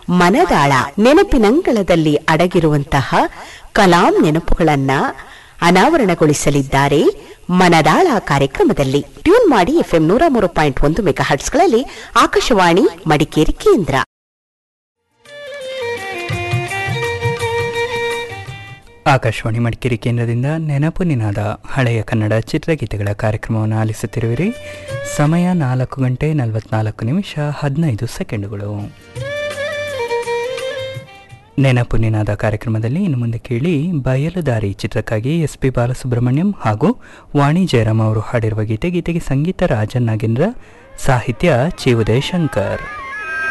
ಮನದಾಳ ನೆನಪಿನಂಗಳದಲ್ಲಿ ಅಡಗಿರುವಂತಹ ಕಲಾಂ ನೆನಪುಗಳನ್ನ ಅನಾವರಣಗೊಳಿಸಲಿದ್ದಾರೆ ಮನದಾಳ ಕಾರ್ಯಕ್ರಮದಲ್ಲಿ ಟ್ಯೂನ್ ಮಾಡಿ ಎಫ್ಎಂ ನೂರ ಮೂರು ಪಾಯಿಂಟ್ ಒಂದು ಮೆಗಾ ಹರ್ಟ್ಸ್ಗಳಲ್ಲಿ ಆಕಾಶವಾಣಿ ಮಡಿಕೇರಿ ಕೇಂದ್ರ ಆಕಾಶವಾಣಿ ಮಡಿಕೇರಿ ಕೇಂದ್ರದಿಂದ ನೆನಪು ನಿನಾದ ಹಳೆಯ ಕನ್ನಡ ಚಿತ್ರಗೀತೆಗಳ ಕಾರ್ಯಕ್ರಮವನ್ನು ಆಲಿಸುತ್ತಿರುವಿರಿ ಸಮಯ ನಾಲ್ಕು ಗಂಟೆ ನಲವತ್ನಾಲ್ಕು ನಿಮಿಷ ಹದಿನೈದು ಸೆಕೆಂಡುಗಳು ನೆನಪು ನಿನಾದ ಕಾರ್ಯಕ್ರಮದಲ್ಲಿ ಇನ್ನು ಮುಂದೆ ಕೇಳಿ ಬಯಲುದಾರಿ ಚಿತ್ರಕ್ಕಾಗಿ ಎಸ್ ಪಿ ಬಾಲಸುಬ್ರಹ್ಮಣ್ಯಂ ಹಾಗೂ ವಾಣಿ ಜಯರಾಮ್ ಅವರು ಹಾಡಿರುವ ಗೀತೆ ಗೀತೆಗೆ ಸಂಗೀತ ರಾಜನ್ ನಾಗೇಂದ್ರ ಸಾಹಿತ್ಯ ಚಿ ಉದಯಶಂಕರ್